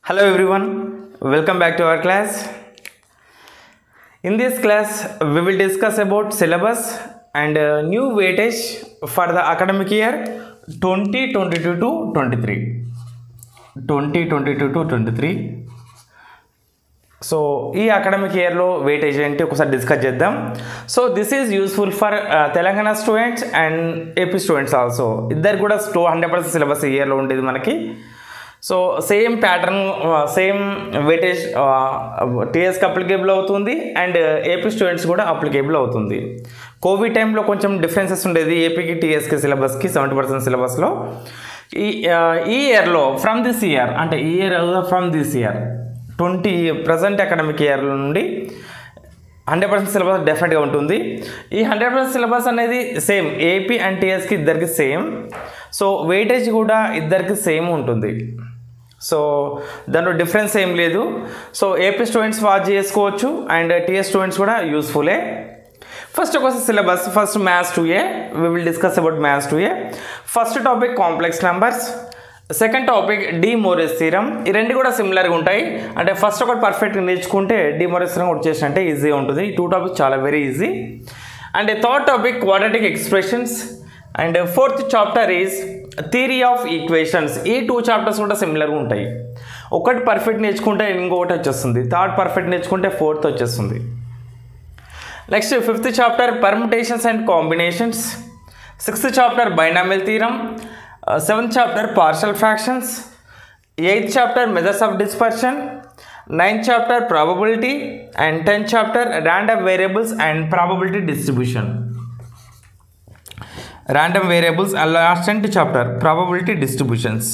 Hello everyone, welcome back to our class. In this class, we will discuss about syllabus and uh, new weightage for the academic year 2022 to 23. 2022 to 23. So ఈ academic ఇయర్లో weightage ఏంటి ఒకసారి discuss చేద్దాం so this is useful for Telangana students and AP students also ఇద్దరు కూడా two hundred percent syllabus ఇయర్లో ఉండేది మనకి so same pattern same weightage టీఎస్కి అప్లికేబుల్ అవుతుంది అండ్ ఏపీ స్టూడెంట్స్ కూడా అప్లికేబుల్ అవుతుంది కోవిడ్ టైంలో కొంచెం డిఫరెన్సెస్ ఉండేది ఏపీకి టీఎస్కి సిలబస్కి సెవెంటీ పర్సెంట్ సిలబస్లో ఈ ఈ ఇయర్లో ఫ్రమ్ దిస్ ఇయర్ అంటే ఈ year from this year twenty present academic year నుండి హండ్రెడ్ పర్సెంట్ సిలబస్ డెఫినెట్గా ఉంటుంది ఈ హండ్రెడ్ పర్సెంట్ సిలబస్ అనేది సేమ్ ఏపీ అండ్ టీఎస్కి ఇద్దరికి సేమ్ సో వెయిటేజ్ కూడా ఇద్దరికి సేమ్ ఉంటుంది సో దాంట్లో డిఫరెన్స్ ఏం లేదు సో ఏపీ స్టూడెంట్స్ వాచ్ చేసుకోవచ్చు అండ్ టీఎస్ స్టూడెంట్స్ కూడా యూస్ఫుల్లే ఫస్ట్ ఒక syllabus first maths two A we will discuss about maths two A first topic complex numbers second topic De Moivre's theorem ఈ రెండు కూడా సిమిలర్గా ఉంటాయి అంటే ఫస్ట్ ఒకటి పర్ఫెక్ట్గా నేర్చుకుంటే డి మోరెస్ థీరం వచ్చేసినట్టే ఈజీగా ఉంటుంది ఈ టూ టాపిక్ చాలా very easy and third topic quadratic expressions and fourth chapter is theory of equations ఈ టూ చాప్టర్స్ కూడా సిమిలర్గా ఉంటాయి ఒకటి పర్ఫెక్ట్ నేర్చుకుంటే ఇంకొకటి వచ్చేస్తుంది థర్డ్ పర్ఫెక్ట్ నేర్చుకుంటే ఫోర్త్ వచ్చేస్తుంది next fifth chapter permutations and combinations sixth chapter binomial theorem seventh chapter partial fractions eighth chapter measures of dispersion ninth chapter probability and tenth chapter random variables and probability distribution random variables and last tenth chapter probability distributions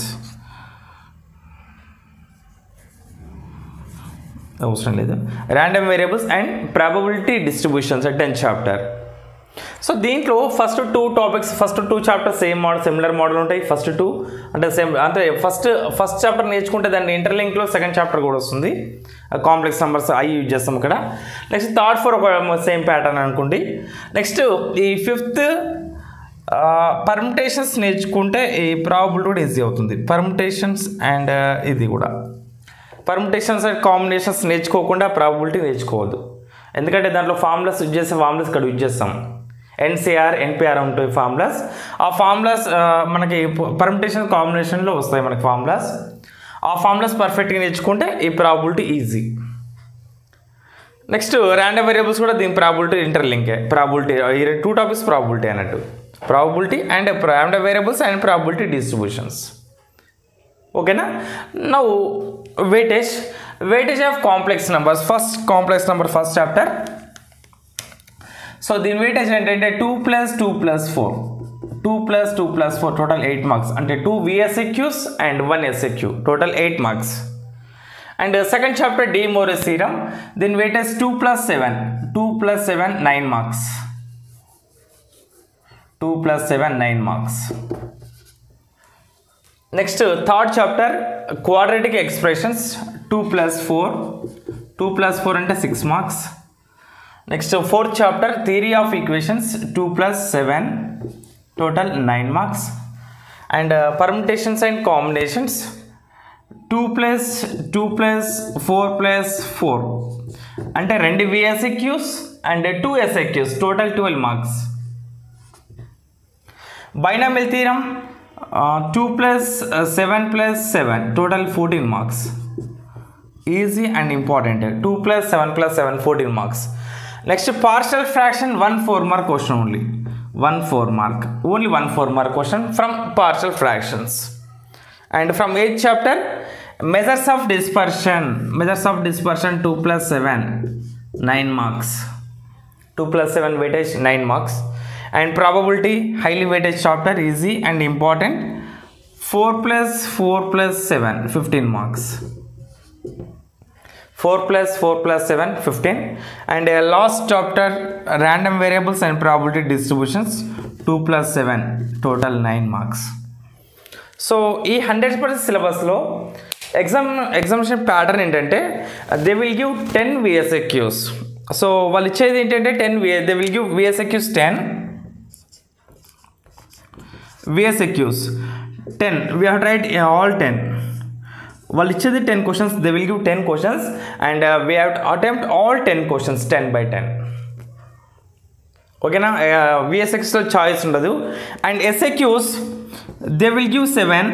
అవసరం లేదు random variables and probability distributions tenth chapter so దీంట్లో first two topics first two chapter same model similar model ఉంటాయి first two అంటే same అంటే first first chapter నేర్చుకుంటే దాన్ని ఇంటర్లింక్లో second chapter కూడా వస్తుంది కాంప్లెక్స్ నెంబర్స్ అవి యూజ్ చేస్తాం ఇక్కడ నెక్స్ట్ థర్డ్ ఫోర్ ఒక సేమ్ ప్యాటర్న్ అనుకోండి నెక్స్ట్ ఈ ఫిఫ్త్ పర్మిటేషన్స్ నేర్చుకుంటే ఈ ప్రాబిలిటీ కూడా ఈజీ అవుతుంది పర్మిటేషన్స్ అండ్ ఇది కూడా పర్మిటేషన్స్ అండ్ కాంబినేషన్స్ నేర్చుకోకుండా ప్రాబిలిటీ నేర్చుకోవద్దు ఎందుకంటే దాంట్లో ఫార్ములాస్ యూజ్ చేసే ఫార్ములాస్ ఇక్కడ యూజ్ చేస్తాం ఎన్సీఆర్ ఎన్పిఆర్ ఉంటాయి ఫార్ములాస్ ఆ ఫార్ములాస్ మనకి పర్మిటేషన్ కాంబినేషన్లో వస్తాయి మనకి ఫార్ములాస్ ఆ ఫార్ములాస్ పర్ఫెక్ట్గా నేర్చుకుంటే ఈ probability easy next random variables కూడా దీని ప్రాబిలిటీ ఇంటర్లింకే ప్రాబిలిటీ ఈ టూ టాపిక్స్ ప్రాబిలిటీ అన్నట్టు probability and random variables and probability distributions ఓకేనా నవ్వు weightage weightage of complex numbers first complex number first chapter so దీని వెయిటేజ్ ఏంటంటే two plus two plus four two plus two plus four total eight marks అంటే two VSAQs and one SAQ total eight marks and second chapter De Moivre's theorem దీని weightage two plus seven two plus seven nine marks two plus seven nine marks next third chapter quadratic expressions two plus four two plus four అంటే six marks next fourth chapter theory of equations two plus seven total nine marks and permutations and combinations two plus two plus four plus four అంటే రెండు VSAQs and two SAQs total twelve marks binomial theorem two plus seven plus seven total fourteen marks easy and important two plus seven plus seven fourteen marks next partial fraction one four mark question only one four mark only one four mark question from partial fractions and from eighth chapter measures of dispersion measures of dispersion two plus seven nine marks two plus seven weightage nine marks and probability highly weightage chapter easy and important four plus four plus seven fifteen marks four plus four plus seven fifteen and last chapter random variables and probability distributions two plus seven total nine marks so ఈ hundred percent సిలబస్లో exam examination pattern ఏంటంటే they will give ten VSAQs so వాళ్ళు ఇచ్చేది ఏంటంటే ten we they will give VSAQs ten VSAQs ten we have write all ten వాళ్ళు ఇచ్చేది ten questions they will give ten questions and we have attempt all ten questions ten by ten ఓకేనా విఎస్ఎక్స్లో choice ఉండదు and SAQs they will give seven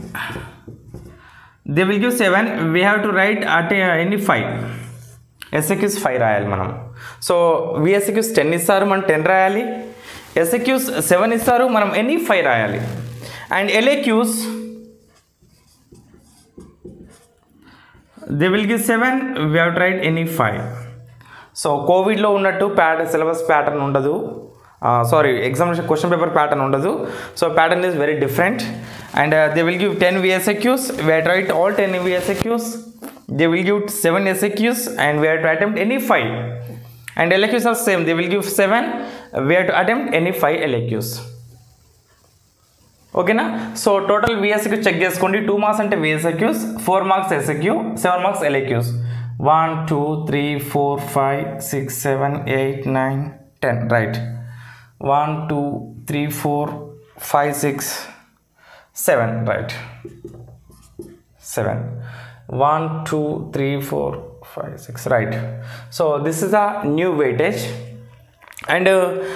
they will give seven we have to write at any five SAQs five రాయాలి మనం so విఎస్ఎక్యూస్ ten ఇస్తారు మనం ten రాయాలి SAQs seven ఇస్తారు మనం ఎనీ ఫైవ్ రాయాలి and LAQs they will give seven we have to write any five so కోవిడ్లో ఉన్నట్టు ప్యాట సిలబస్ ప్యాటర్న్ ఉండదు sorry examination question paper pattern ఉండదు so pattern is very different and they will give ten VSAQs we have write all ten VSAQs they will give seven SAQs and we have to attempt any five and LAQs are same they will give seven we have to attempt any five LAQs ఓకేనా so total VSQ check చేసుకోండి two marks అంటే VSQs four marks SAQ seven marks LAQs one two three four five six seven eight nine ten right one two three four five six seven right seven one two three four five six right so this is a new weightage and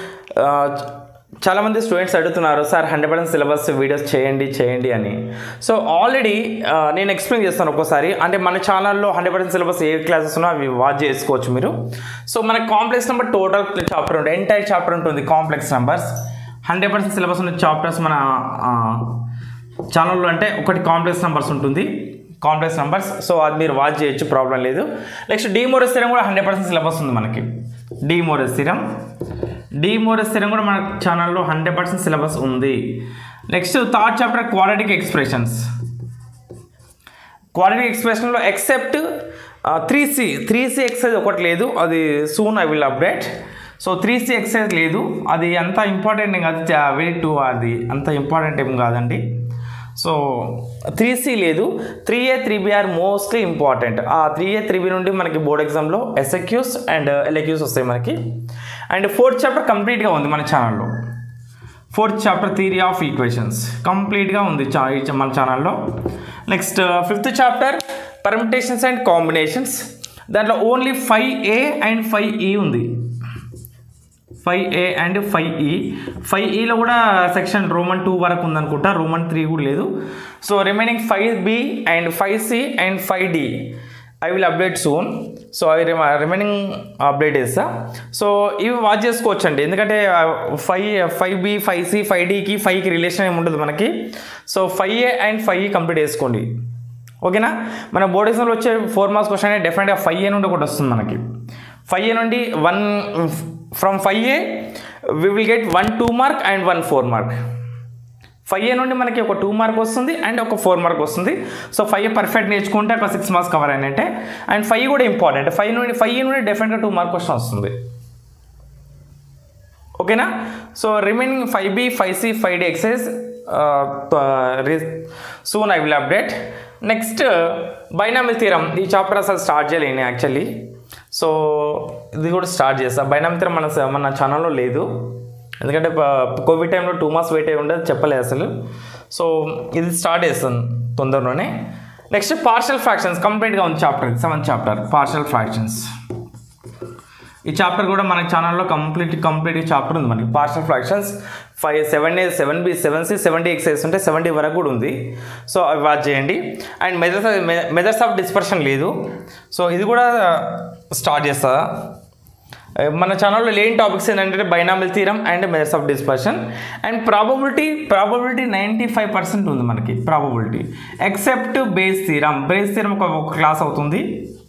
చాలామంది students అడుగుతున్నారు sir hundred percent syllabus videos చేయండి చేయండి అని so already నేను explain చేస్తాను ఒక్కోసారి అంటే మన ఛానల్లో హండ్రెడ్ పర్సెంట్ సిలబస్ ఏ క్లాసెస్ ఉన్నా అవి వాచ్ చేసుకోవచ్చు మీరు సో మన కాంప్లెక్స్ నెంబర్ టోటల్ చాప్టర్ ఉంటుంది ఎంటైర్ చాప్టర్ ఉంటుంది complex numbers hundred percent syllabus ఉన్న చాప్టర్స్ మన ఛానల్లో అంటే ఒకటి కాంప్లెక్స్ నెంబర్స్ ఉంటుంది కాంప్లెక్స్ నెంబర్స్ సో అది మీరు వాచ్ చేయొచ్చు ప్రాబ్లం లేదు నెక్స్ట్ డీమోరస్ స్థిరం కూడా హండ్రెడ్ పర్సెంట్ సిలబస్ ఉంది మనకి డీమోరస్ స్థిరం డీమోరస్ స్థిరం కూడా మన ఛానల్లో హండ్రెడ్ పర్సెంట్ సిలబస్ ఉంది next third chapter quadratic expressions క్వాడ్రటిక్ ఎక్స్ప్రెషన్లో except three C three C exercise ఒకటి లేదు అది soon I will update so three C exercise లేదు అది అంత ఇంపార్టెంట్ ఏం కాదు వెరీ టూ అది అంత ఇంపార్టెంట్ ఏం కాదండి సో త్రీ సి లేదు three A three B are mostly important ఆ త్రీ ఏ త్రీ బి నుండి మనకి బోర్డ్ ఎగ్జామ్లో ఎస్ఎక్యూస్ అండ్ ఎల్ఎక్యూస్ వస్తాయి మనకి అండ్ ఫోర్త్ చాప్టర్ కంప్లీట్గా ఉంది మన ఛానల్లో fourth chapter theory of equations కంప్లీట్గా ఉంది చా ఈ చ- మన ఛానల్లో next fifth chapter permutations and combinations దాంట్లో only five A and five E ఉంది five A and five E five ఈలో కూడా సెక్షన్ రోమన్ టూ వరకు ఉందనుకుంటా రోమన్ త్రీ కూడా లేదు so remaining five B and five C and five D I will update soon so అవి remaining update చేస్తా so ఇవి watch చేసుకోవచ్చు అండి ఎందుకంటే five five B five C five డికి ఫైవ్కి రిలేషన్ ఏమి ఉండదు మనకి so five A and five E complete చేసుకోండి ఓకేనా మన బోర్డ్ ఎగ్జామ్లో వచ్చే ఫోర్ మార్క్స్ క్వశ్చన్ అనేది డెఫినెట్గా ఫైవ్ ఏ నుండి ఒకటి వస్తుంది మనకి ఫైవ్ ఏ నుండి one from five A we will get one two mark and one four mark five A నుండి మనకి ఒక టూ మార్క్ వస్తుంది అండ్ ఒక ఫోర్ మార్క్ వస్తుంది సో ఫైవ్ ఏ పర్ఫెక్ట్ నేర్చుకుంటే ఒక సిక్స్ మార్క్స్ కవర్ అయినట్టే అండ్ ఫైవ్ కూడా ఇంపార్టెంట్ ఫైవ్ నుండి ఫైవ్ ఏ నుండి డెఫినెట్గా టూ మార్క్ క్వశ్చన్ వస్తుంది ఓకేనా so remaining five B five C five D exercise soon I will update next binomial theorem ఈ చాప్టర్ అసలు స్టార్ట్ చేయలేను యాక్చువల్లీ సో ఇది కూడా స్టార్ట్ చేస్తా బైనామిల్ తీరం మన మన ఛానల్లో లేదు ఎందుకంటే కోవిడ్ టైంలో టూ మంత్స్ వెయిట్ అయి ఉండదు చెప్పలేదు అసలు సో ఇది స్టార్ట్ చేస్తాను తొందరలోనే నెక్స్ట్ పార్షల్ ఫ్రాక్షన్స్ కంప్లీట్గా ఉంది chapter seventh chapter partial fractions ఈ చాప్టర్ కూడా మన ఛానల్లో కంప్లీట్ కంప్లీట్ చాప్టర్ ఉంది మనకి partial fractions five seven D seven B seven C seven D exercise ఉంటే సెవెన్ డి వరకు కూడా ఉంది సో అవి వాచ్ చేయండి and measures measures of dispersion లేదు సో ఇది కూడా స్టార్ట్ చేస్తా మన ఛానల్లో లేని టాపిక్స్ ఏంటంటే binomial theorem and measures of dispersion and probability probability ninety five percent ఉంది మనకి probability except Bayes theorem Bayes theorem ఒక ఒక క్లాస్ అవుతుంది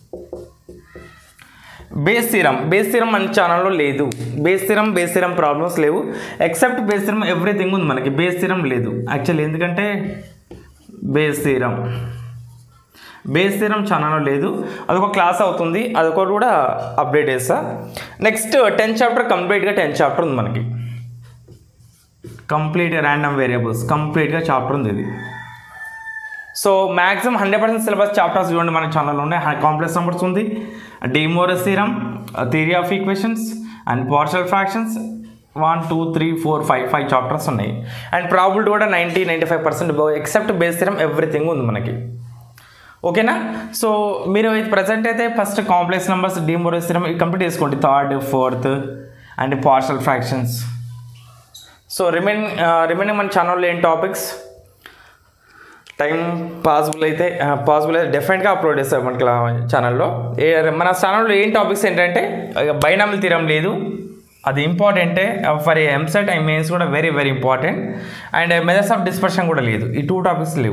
బేస్ థీరం బేస్ థీరం మన ఛానల్లో లేదు Bayes theorem Bayes theorem problems లేవు ఎక్సెప్ట్ బేస్ థీరం ఎవ్రీథింగ్ ఉంది మనకి బేస్ థీరం లేదు యాక్చువల్లీ ఎందుకంటే బేస్ థీరం బేస్ థీరం ఛానల్లో లేదు అదొక క్లాస్ అవుతుంది అదొకటి కూడా అప్డేట్ చేస్తా నెక్స్ట్ టెన్త్ చాప్టర్ కంప్లీట్గా టెన్త్ చాప్టర్ ఉంది మనకి కంప్లీట్ ర్యాండమ్ వేరియబుల్స్ కంప్లీట్గా చాప్టర్ ఉంది ఇది so maximum hundred percent syllabus chapters చూడండి మన ఛానల్లో ఉన్నాయి కాంప్లెక్స్ నెంబర్స్ ఉంది De Moivre's theorem theory of equations and partial fractions one two three four five five chapters ఉన్నాయి అండ్ ప్రాబిలిటీ కూడా ninety ninety five percent except Bayes theorem everything ఉంది మనకి ఓకేనా సో మీరు ప్రజెంట్ అయితే first complex numbers De Moivre's theorem complete చేసుకోండి third fourth and partial fractions so remain remaining మన ఛానల్లో ఏం టాపిక్స్ టైం పాసిబుల్ అయితే పాసిబుల్ అయితే డెఫినెట్గా అప్లోడ్ చేస్తారు మనకి ఛానల్లో ఏ మన ఛానల్లో ఏం టాపిక్స్ ఏంటంటే బైనామిల్ తీరం లేదు అది ఇంపార్టెంటే ఫర్ ఎంసెట్ అండ్ మెయిన్స్ కూడా very very important and methods of dispersion కూడా లేదు ఈ టూ టాపిక్స్ లేవు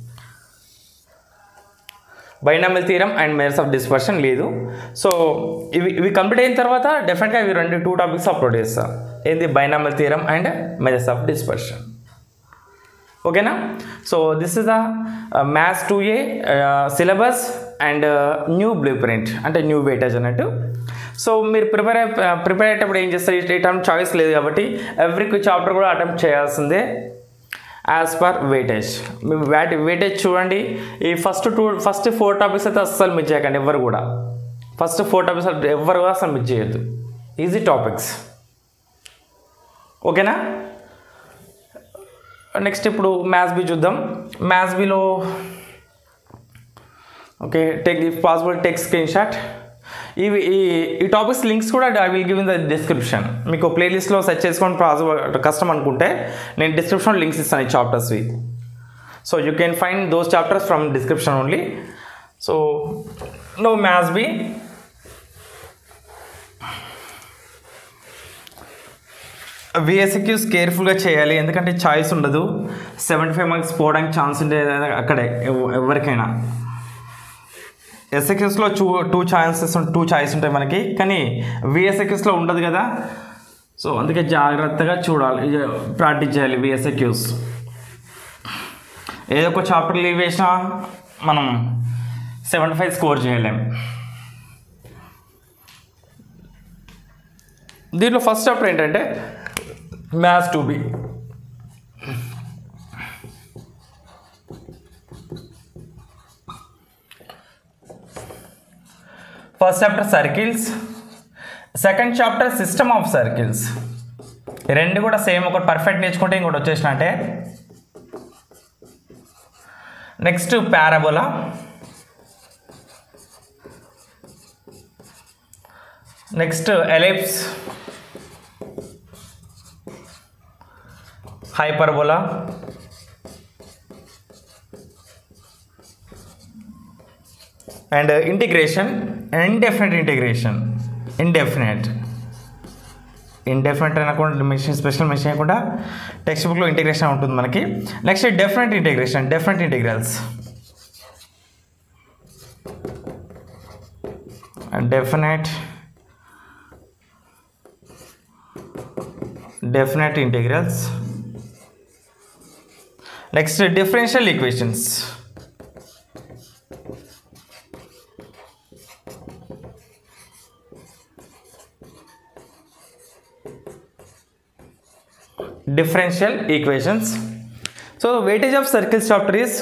binomial theorem and methods of dispersion లేదు సో ఇవి ఇవి కంప్లీట్ అయిన తర్వాత డెఫినెట్గా ఇవి రెండు టూ టాపిక్స్ అప్లోడ్ చేస్తా ఏంది binomial theorem and methods of dispersion ఓకేనా so this is the maths two A syllabus and new blueprint అంటే న్యూ వెయిటేజ్ అన్నట్టు సో మీరు ప్రిపేర్ ప్రిపేర్ అయ్యేటప్పుడు ఏం చేస్తారు ఈ అటెంప్ట్ చాయిస్ లేదు కాబట్టి ఎవ్రీ చాప్టర్ కూడా అటెంప్ట్ చేయాల్సిందే యాజ్ పర్ వెయిటేజ్ మీరు వాటి వెయిటేజ్ చూడండి ఈ first two first four topics అయితే అస్సలు మిస్ చేయకండి ఎవరు కూడా ఫస్ట్ ఫోర్ టాపిక్స్ ఎవరు కూడా అసలు మిస్ చేయొద్దు ఈజీ టాపిక్స్ ఓకేనా నెక్స్ట్ ఇప్పుడు మ్యాథ్స్ బి చూద్దాం మ్యాథ్స్ బిలో okay take if possible take screenshot ఇవి ఈ ఈ టాపిక్స్ లింక్స్ కూడా I will give in the description మీకు ప్లేలిస్ట్లో సెర్చ్ చేసుకొని పాసిబుల్ కష్టం అనుకుంటే నేను డిస్క్రిప్షన్ లింక్స్ ఇస్తాను ఈ చాప్టర్స్వి so you can find those chapters from description only so no maths B VSAQs కేర్ఫుల్గా చేయాలి ఎందుకంటే చాయిస్ ఉండదు సెవెంటీ ఫైవ్ మార్క్స్ పోవడానికి ఛాన్స్ ఉండేది అక్కడే ఎవ- ఎవరికైనా ఎస్ఎక్యూస్లో two two chances two choice ఉంటాయి మనకి కానీ విఎస్ఎక్యూస్లో ఉండదు కదా సో అందుకే జాగ్రత్తగా చూడాలి ఇక ప్రాక్టీస్ చేయాలి విఎస్ఎక్యూస్ ఏదో ఒక చాప్టర్ లీవ్ వేసినా మనం సెవెంటీ ఫైవ్ స్కోర్ చేయలేం దీంట్లో ఫస్ట్ చాప్టర్ ఏంటంటే maths two B first chapter circles second chapter system of circles రెండు కూడా సేమ్ ఒకటి పర్ఫెక్ట్ నేర్చుకుంటే ఇంకోటి వచ్చేసినట్టే next parabola next ellipse hyperbola and integration indefinite integration indefinite indefinite అనకుండా మెషిన్ స్పెషల్ మెషిన్ అనకుండా టెక్స్ట్ బుక్లో ఇంటిగ్రేషన్ ఉంటుంది మనకి next definite integration definite integrals definite definite integrals next differential equations differential equations so weightage of circles chapter is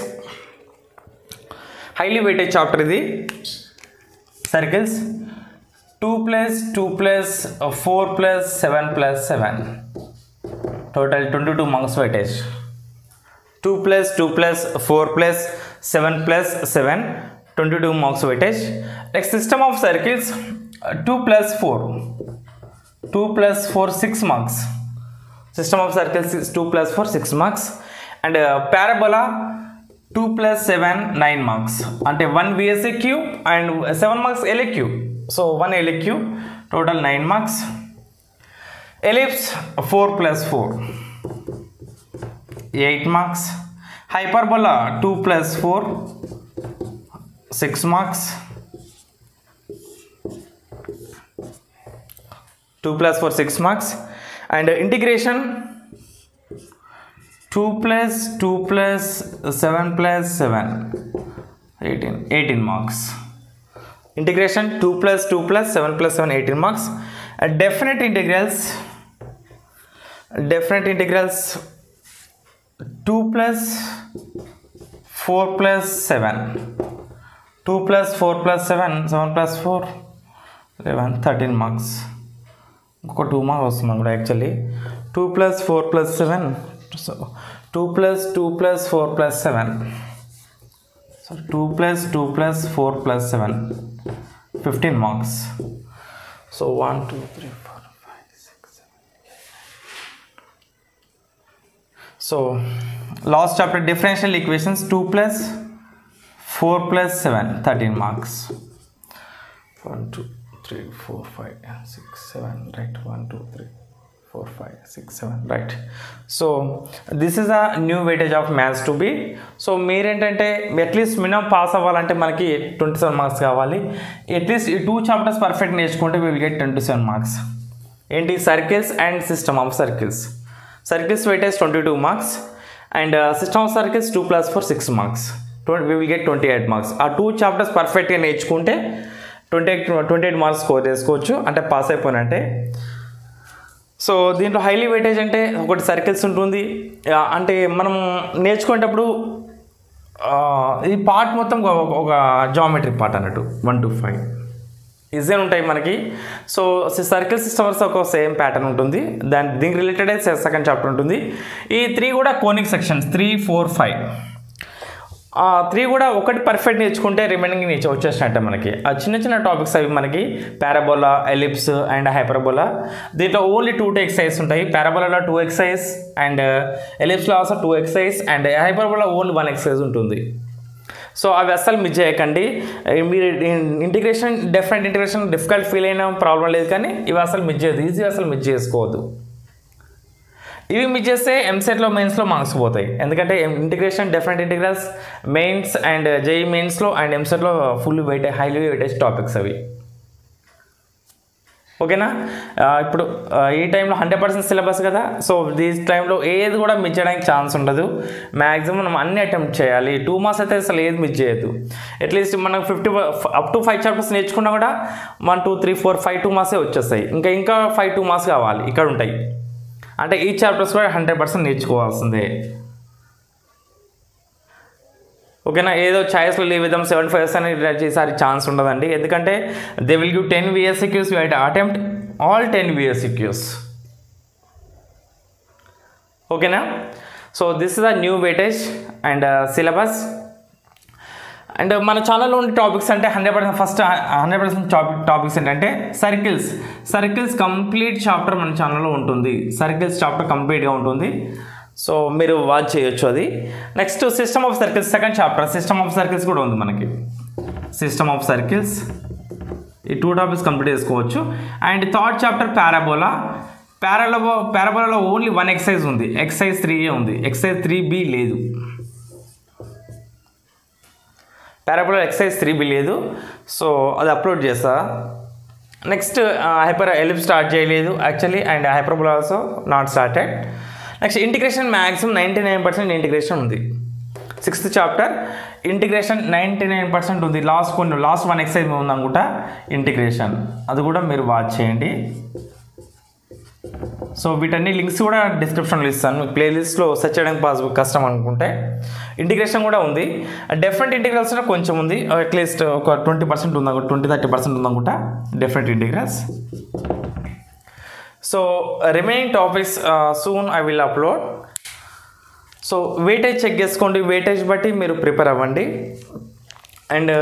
highly weighted chapter ఇది circles 2 plus 2 plus uh, 4 plus 7 plus 7 total 22 marks weightage 2 plus 2 plus 4 plus 7 plus 7 22 marks weightage next system of circles uh, 2 plus 4 2 plus 4 6 marks system of circles is 2 plus 4 6 marks and uh, parabola 2 plus 7 9 marks అంటే 1 VSAQ and 7 marks LAQ so 1 LAQ total 9 marks ellipse 4 plus 4 8 marks hyperbola 2 plus 4 6 marks 2 plus 4 6 marks and uh, integration 2 plus 2 plus 7 plus 7 18 18 marks integration 2 plus 2 plus 7 plus 7 18 marks uh, definite integrals definite integrals 2 plus 4 plus 7 2 plus 4 plus 7 7 plus 4 11 13 marks ఇంకొక two marks వస్తుంది కూడా actually two plus four plus seven so two plus two plus four plus seven so so two plus two plus four plus seven fifteen marks so one two three four five six so last chapter differential equations two plus four plus seven thirteen marks one two three four five six seven right one two three four five six seven right so this is a new weightage of maths two B so మీరేంటంటే at least minimum pass అవ్వాలంటే మనకి twenty seven marks కావాలి at least ఈ two chapters perfect నేర్చుకుంటే will get twenty seven marks ఏంటి circles and system of circles circles weightage twenty two marks and system of circles two plus four six marks we will get twenty eight marks ఆ two chapters పర్ఫెక్ట్గా నేర్చుకుంటే twenty eight twenty eight marks score చేసుకోవచ్చు అంటే pass అయిపోయినట్టే so దీంట్లో highly weightage అంటే ఒకటి circles ఉంటుంది ఆ, అంటే మనం నేర్చుకునేటప్పుడు ఆ, ఈ పార్ట్ మొత్తం ఒక- ఒక జామెట్రిక్ పార్ట్ అన్నట్టు వన్ టు ఫైవ్ ఈజీ ఉంటాయి మనకి సో సర్కిల్ సిస్టమ్స్ ఒక సేమ్ ప్యాటర్న్ ఉంటుంది దాని దీనికి రిలేటెడ్ సెకండ్ చాప్టర్ ఉంటుంది ఈ త్రీ కూడా conic sections three four five three కూడా ఒకటి పర్ఫెక్ట్ నేర్చుకుంటే రిమైనింగ్ నేర్చు వచ్చేసినట్టే మనకి ఆ చిన్న చిన్న టాపిక్స్ అవి మనకి పారాబోలా ఎలిప్స్ అండ్ హైపరబోలా దీంట్లో ఓన్లీ టూ ఎక్సైజ్ ఉంటాయి పారాబోలాలో టూ ఎక్సైజ్ అండ్ ఎలిప్స్లో also two exercise and hyperbola only one exercise ఉంటుంది సో అవి అస్సలు మిస్ చేయకండి ఏ మీరు integration definite integration difficult feel అయినా ప్రాబ్లం లేదు కానీ ఇవి అసలు మిస్ చేయదు ఈజీ అసలు మిస్ చేసుకోవద్దు ఇవి మిస్ చేస్తే ఎంసెట్లో మెయిన్స్లో మార్క్స్ పోతాయి ఎందుకంటే integration definite integrals mains and JEE మెయిన్స్లో అండ్ ఎంసెట్లో full weight highly weightage topics అవి ఓకేనా ఆ, ఇప్పుడు ఆ, ఈ టైంలో హండ్రెడ్ పర్సెంట్ సిలబస్ కదా సో ఈ టైంలో ఏది కూడా మిస్ చేయడానికి ఛాన్స్ ఉండదు మ్యాక్సిమం మనం అన్ని అటెంప్ట్ చేయాలి టూ మంత్స్ అయితే అసలు ఏది మిస్ చేయొద్దు అట్లీస్ట్ మనం fifty up to five chapters నేర్చుకున్నా కూడా one two three four five two మార్క్సే వచ్చేస్తాయి ఇంకా ఇంకా ఫైవ్ టూ మార్క్స్ కావాలి ఇక్కడ ఉంటాయి అంటే ఈ చాప్టర్స్ కూడా హండ్రెడ్ పర్సెంట్ నేర్చుకోవాల్సిందే ఓకేనా ఏదో ఛాయిస్లో లీవ్ విధం సెవెన్ ఫైవ్ అని ఈసారి ఛాన్స్ ఉండదండి ఎందుకంటే they will give ten VSAQs you attempt all ten VSAQs ఓకేనా so this is the new weightage and syllabus and మన ఛానల్లో ఉండే టాపిక్స్ అంటే hundred percent first hundred percent topic topics ఏంటంటే సర్కిల్స్ సర్కిల్స్ కంప్లీట్ చాప్టర్ మన ఛానల్లో ఉంటుంది circles chapter కంప్లీట్గా ఉంటుంది సో మీరు వాచ్ చేయొచ్చు అది next system of circles second chapter system of circles కూడా ఉంది మనకి సిస్టమ్ ఆఫ్ సర్కిల్స్ ఈ టూ టాపిక్స్ కంప్లీట్ చేసుకోవచ్చు అండ్ థర్డ్ చాప్టర్ పారాబోలా పారాలో పారాబోలాలో ఓన్లీ వన్ ఎక్సైజ్ ఉంది ఎక్సైజ్ త్రీ ఉంది ఎక్సైజ్ త్రీ బి లేదు పారాబోలా ఎక్సైజ్ త్రీ బి లేదు సో అది అప్లోడ్ చేస్తా నెక్స్ట్ హైపర్ ఎలిప్ స్టార్ట్ చేయలేదు actually and hyperbola also not started next integration maximum ninety nine percent integration ఉంది sixth chapter integration ninety nine percent ఉంది last కొన్ని last one exercise ఉంది అనుకుంటా integration అది కూడా మీరు వాచ్ చేయండి సో వీటన్ని లింక్స్ కూడా డిస్క్రిప్షన్లో ఇస్తాను ప్లేలిస్ట్లో సెర్చ్ చేయడానికి పాసిబుల్ కష్టం అనుకుంటే ఇంటిగ్రేషన్ కూడా ఉంది డెఫరెంట్ ఇంటిగ్రల్స్ కొంచెం ఉంది అట్లీస్ట్ ఒక ట్వంటీ పర్సెంట్ ఉందా ట్వంటీ థర్టీ పర్సెంట్ ఉందనుకుంటా definite integrals so remaining topics soon I will upload so weightage check చేసుకోండి వెయిటేజ్ బట్టి మీరు ప్రిపేర్ అవ్వండి అండ్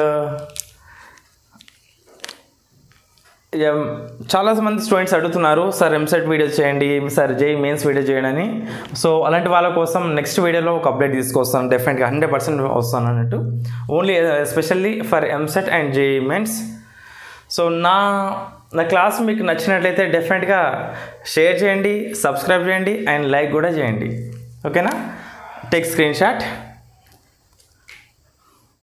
చాలా మంది స్టూడెంట్స్ అడుగుతున్నారు సార్ ఎంసెట్ వీడియో చేయండి సార్ జై మెయిన్స్ వీడియో చేయండి అని సో అలాంటి వాళ్ళ కోసం నెక్స్ట్ వీడియోలో ఒక అప్డేట్ తీసుకొస్తాను డెఫినెట్గా హండ్రెడ్ పర్సెంట్ వస్తాను అన్నట్టు only especially for EAMCET and JEE mains so నా నా క్లాస్ మీకు నచ్చినట్లయితే డెఫినెట్గా షేర్ చేయండి సబ్స్క్రైబ్ చేయండి అండ్ లైక్ కూడా చేయండి ఓకేనా టేక్ స్క్రీన్ షాట్